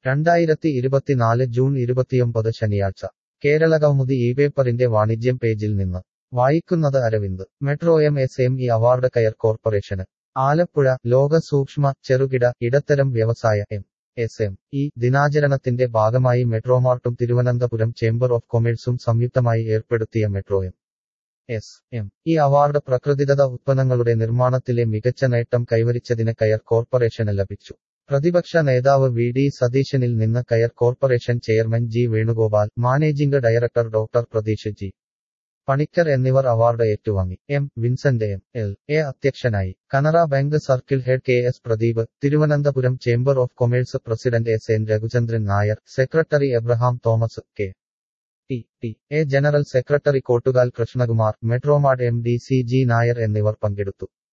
രണ്ടായിരത്തി ഇരുപത്തിനാല് ജൂൺ ഇരുപത്തിയൊമ്പത് ശനിയാഴ്ച കേരളകൗമുദി ഈ പേപ്പറിന്റെ വാണിജ്യം പേജിൽ നിന്ന് വായിക്കുന്നത് Aravind metro M S M E award കയർ കോർപ്പറേഷന് ആലപ്പുഴ ലോക സൂക്ഷ്മ ചെറുകിട ഇടത്തരം വ്യവസായ എം എസ് എം ഇ ദിനാചരണത്തിന്റെ ഭാഗമായി മെട്രോമാർട്ടും തിരുവനന്തപുരം ചേംബർ ഓഫ് കൊമേഴ്സും സംയുക്തമായി ഏർപ്പെടുത്തിയ metro M S M E award പ്രകൃതിദത്ത ഉത്പന്നങ്ങളുടെ നിർമ്മാണത്തിലെ മികച്ച നേട്ടം കൈവരിച്ചതിന് കയർ കോർപ്പറേഷന് ലഭിച്ചു പ്രതിപക്ഷ നേതാവ് വി ഡി സതീശനിൽ നിന്ന് കയർ corporation chairman G Venugopal managing director doctor Pratheesh G Panicker എന്നിവർ അവാർഡ് ഏറ്റുവാങ്ങി M Vincent M L A അധ്യക്ഷനായി Canara bank circle head K S Pradeep Thiruvananthapuram chamber of commerce president S N Raghuchandran Nair secretary Abraham Thomas K T T A general secretary Kottukal Krishnakumar Metromart M D C G Nair എന്നിവർ പങ്കെടുത്തു